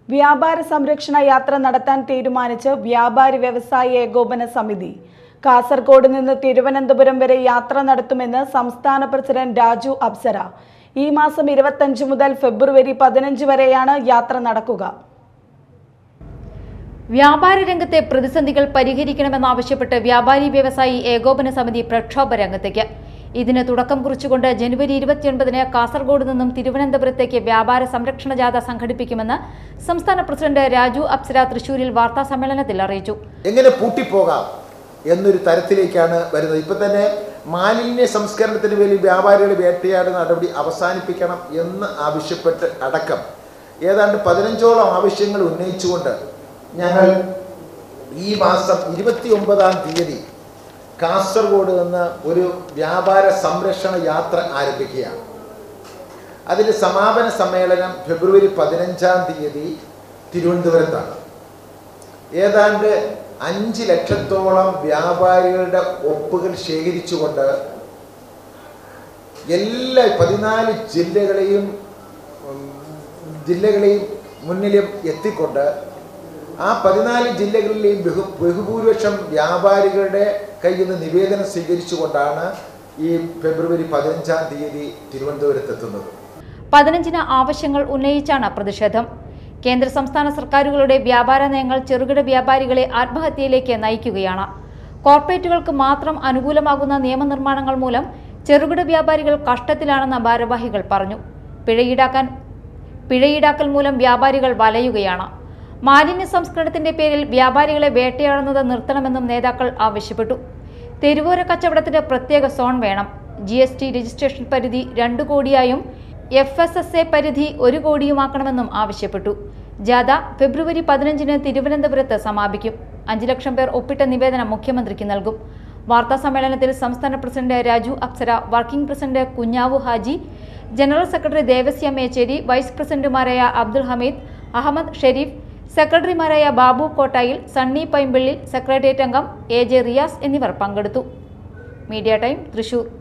വ്യാപാര സംരക്ഷണ യാത്ര നടത്താൻ തീരുമാനിച്ച് വ്യാപാരി വ്യവസായി ഏകോപന സമിതി കാസർഗോഡ് നിന്ന് തിരുവനന്തപുരം വരെ യാത്ര നടത്തുമെന്ന് സംസ്ഥാന പ്രസിഡന്റ് രാജു അപ്സര ഈ മാസം ഇരുപത്തഞ്ച് മുതൽ ഫെബ്രുവരി പതിനഞ്ച് വരെയാണ് യാത്ര നടക്കുക വ്യാപാര രംഗത്തെ പ്രതിസന്ധികൾ പരിഹരിക്കണമെന്നാവശ്യപ്പെട്ട് വ്യാപാരി വ്യവസായി ഏകോപന സമിതി പ്രക്ഷോഭ രംഗത്തേക്ക് ഇതിന് തുടക്കം കുറിച്ചുകൊണ്ട് ജനുവരി ഇരുപത്തിയൊൻപതിന് കാസർഗോഡ് നിന്നും തിരുവനന്തപുരത്തേക്ക് വ്യാപാര സംരക്ഷണ ജാഥ സംഘടിപ്പിക്കുമെന്ന് സംസ്ഥാന പ്രസിഡന്റ് രാജു അപ്സര തൃശൂരിൽ വാർത്താ സമ്മേളനത്തിൽ അറിയിച്ചു എങ്ങനെ പൂട്ടിപ്പോകാം എന്നൊരു തരത്തിലേക്കാണ് വരുന്നത് ഇപ്പം തന്നെ മാലിന്യ സംസ്കരണത്തിന് വേണ്ടി വ്യാപാരികൾ വേട്ടയാടുന്ന നടപടി അവസാനിപ്പിക്കണം എന്ന് ആവശ്യപ്പെട്ട് അടക്കം ഏതാണ്ട് പതിനഞ്ചോളം ആവശ്യങ്ങൾ ഉന്നയിച്ചുകൊണ്ട് ഞങ്ങൾ ഈ മാസം ഇരുപത്തി ഒമ്പതാം തീയതി കാസർഗോഡ് നിന്ന് ഒരു വ്യാപാര സംരക്ഷണ യാത്ര ആരംഭിക്കുകയാണ് അതിൻ്റെ സമാപന സമ്മേളനം ഫെബ്രുവരി പതിനഞ്ചാം തീയതി തിരുവനന്തപുരത്താണ് ഏതാണ്ട് അഞ്ച് ലക്ഷത്തോളം വ്യാപാരികളുടെ ഒപ്പുകൾ ശേഖരിച്ചുകൊണ്ട് എല്ലാ പതിനാല് ജില്ലകളെയും ഉം, ജില്ലകളെയും മുന്നിലും എത്തിക്കൊണ്ട് ആ പതിനാല് ജില്ലകളിലെയും ബഹു ബഹുഭൂരിപക്ഷം വ്യാപാരികളുടെ കയ്യിൽ നിന്ന് നിവേദനം സ്വീകരിച്ചുകൊണ്ടാണ് ഈ ഫെബ്രുവരി പതിനഞ്ചാം തീയതി തിരുവനന്തപുരത്തെത്തുന്നത് പതിനഞ്ചിന് ആവശ്യങ്ങൾ ഉന്നയിച്ചാണ് പ്രതിഷേധം കേന്ദ്ര സംസ്ഥാന സർക്കാരുകളുടെ വ്യാപാര നയങ്ങൾ ചെറുകിട വ്യാപാരികളെ ആത്മഹത്യയിലേക്ക് നയിക്കുകയാണ് കോർപ്പറേറ്റുകൾക്ക് മാത്രം അനുകൂലമാകുന്ന നിയമനിർമ്മാണങ്ങൾ മൂലം ചെറുകിട വ്യാപാരികൾ കഷ്ടത്തിലാണെന്ന് ഭാരവാഹികൾ പറഞ്ഞു പിഴയീടാക്കാൻ പിഴയീടാക്കൽ മൂലം വ്യാപാരികൾ വലയുകയാണ് മാലിന്യ സംസ്കരണത്തിന്റെ പേരിൽ വ്യാപാരികളെ വേട്ടയാടുന്നത് നിർത്തണമെന്നും നേതാക്കൾ ആവശ്യപ്പെട്ടു തെരുവോര കച്ചവടത്തിന് പ്രത്യേക സോൺ വേണം ജി എസ് ടി രജിസ്ട്രേഷൻ പരിധി രണ്ടു കോടിയായും എഫ് എസ് എസ് എ പരിധി ഒരു കോടിയുമാക്കണമെന്നും ആവശ്യപ്പെട്ടു ജാഥ ഫെബ്രുവരി പതിനഞ്ചിന് തിരുവനന്തപുരത്ത് സമാപിക്കും അഞ്ചു ലക്ഷം പേർ ഒപ്പിട്ട നിവേദനം മുഖ്യമന്ത്രിക്ക് നൽകും വാർത്താ സമ്മേളനത്തിൽ സംസ്ഥാന president Raju Apsara working president Kunjavu Haji general secretary Devasya Mechery vice പ്രസിഡന്റുമാരായ അബ്ദുൽ ഹമീദ് അഹമ്മദ് ഷെരീഫ് സെക്രട്ടറിമാരായ ബാബു കോട്ടായിൽ സണ്ണി പൈമ്പിള്ളി സെക്രട്ടേറിയറ്റ് അംഗം എ ജെ റിയാസ് എന്നിവർ പങ്കെടുത്തു മീഡിയ ടൈം തൃശൂർ